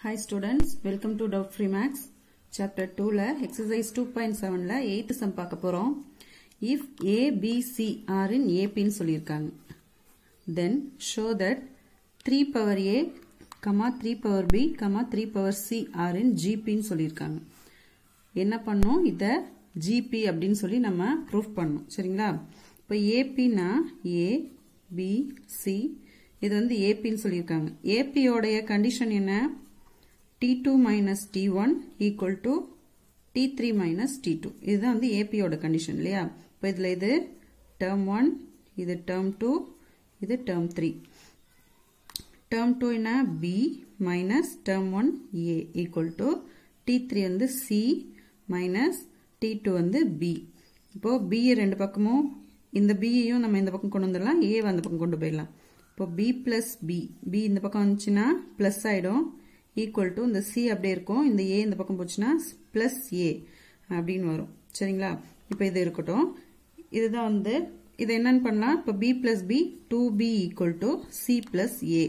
Hi students, welcome to Doubt Free Max. Chapter 2ல exercise 2.7ல 8th sum பார்க்க போறோம். If A, B, C are in AP ன்னு சொல்லியிருக்காங்க. Then show that 3 power A, comma 3 power B, comma 3 power C are in GP ன்னு சொல்லியிருக்காங்க. என்ன பண்ணோம் இத GP அப்படின்னு சொல்லி நம்ம ப்ரூஃப் பண்ணோம் சரிங்களா இப்போ ஏபினா ஏ பி சி இது வந்து ஏபின்னு சொல்லியிருக்காங்க ஏபியோடைய கண்டிஷன் என்ன T two minus T one equal to T three minus T two இதுதான் வந்து ஏபியோட கண்டிஷன் இல்லையா இப்போ இதில் இது டேர்ம் ஒன் இது டேர்ம் டூ இது டேர்ம் த்ரீ டேர்ம் டூ என்ன B minus term one A equal to T three வந்து சி மைனஸ் டி டூ வந்து பி இப்போ பி ரெண்டு பக்கமும் இந்த பியையும் நம்ம இந்த பக்கம் கொண்டு வந்துடலாம் ஏ அந்த பக்கம் கொண்டு போயிடலாம் இப்போ பி பிளஸ் பி பி இந்த பக்கம் வந்துச்சுன்னா பிளஸ் ஆயிடும் ஈக்குவல் டு இந்த சி அப்படியே இருக்கும் இந்த ஏ இந்த பக்கம் போச்சுன்னா பிளஸ் ஏ அப்படின்னு வரும் சரிங்களா இப்போ இது இருக்கட்டும் இதுதான் வந்து இது என்னன்னு பண்ணலாம் இப்போ B plus B two B equal to C plus A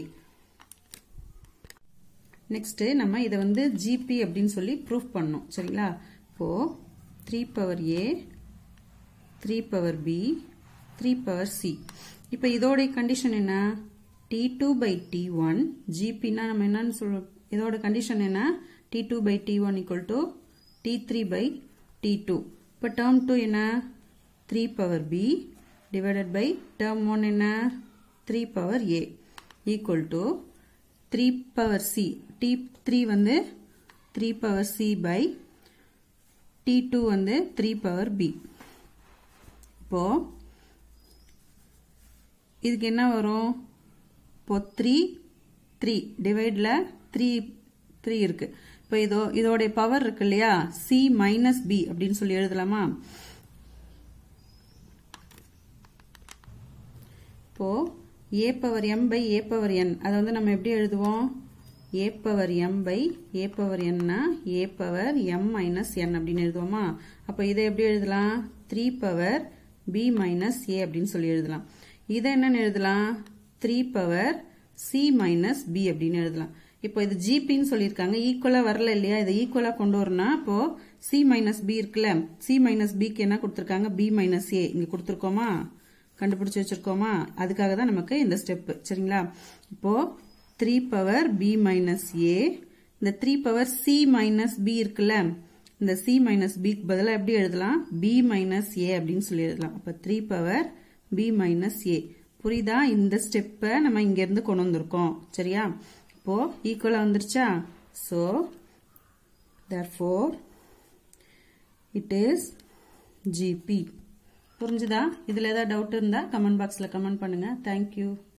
next நம்ம இதை வந்து ஜிபி அப்படின்னு சொல்லி ப்ரூஃப் பண்ணோம் சரிங்களா இப்போ three power A three power B three power C இப்போ இதோடைய கண்டிஷன் என்ன T two by T one ஜிபின்னா நம்ம என்னன்னு சொல்றோம் இதோட கண்டிஷன் என்ன T two by T one equal to T three by T two இப்போ டேர்ம் டூ என்ன three power B divided by term one என்ன three power A equal to three power C T three வந்து three power C by T two வந்து three power B இப்போ இதுக்கு என்ன வரும் இப்போ த்ரீ த்ரீ டிவைட்ல த்ரீ த்ரீ இருக்கு இப்போ இதோ இதோடைய பவர் இருக்கு இல்லையா சி மைனஸ் பி அப்படின்னு சொல்லி எழுதலாமா இப்போ A power M by A power N அதை வந்து நம்ம எப்படி எழுதுவோம் A power M by A power என்னா A power M minus N அப்படின்னு எழுதுவோமா அப்போ இதை எப்படி எழுதலாம் three power B minus A அப்படின்னு சொல்லி எழுதலாம் இதை என்னன்னு எழுதலாம் three power C minus B அப்படின்னு எழுதலாம் இப்போ இது ஜிபின்னு சொல்லியிருக்காங்க ஈக்குவலா வரல இல்லையா இதை ஈக்குவலா கொண்டு வரணும் இப்போ சி மைனஸ் பி இருக்குல்ல சி மைனஸ் பிக்கு என்ன கொடுத்துருக்காங்க பி மைனஸ் ஏ இங்க கொடுத்துருக்கோமா கண்டுபிடிச்சு வச்சிருக்கோமா அதுக்காக தான் நமக்கு இந்த ஸ்டெப் சரிங்களா இப்போ three power B minus A இந்த three power C minus B இருக்குல்ல இந்த சி மைனஸ் பிக்கு பதிலாக எப்படி எழுதலாம் பி மைனஸ் ஏ அப்படின்னு சொல்லி எழுதலாம் அப்போ three power B minus A புரியுதா இந்த ஸ்டெப்பை நம்ம இங்கேருந்து கொண்டு வந்திருக்கோம் சரியா இப்போ ஈக்குவலாக வந்துருச்சா so therefore it is GP புரிஞ்சுதா இதில் ஏதாவது டவுட் இருந்தால் கமெண்ட் பாக்ஸில் கமெண்ட் பண்ணுங்கள் தேங்க்யூ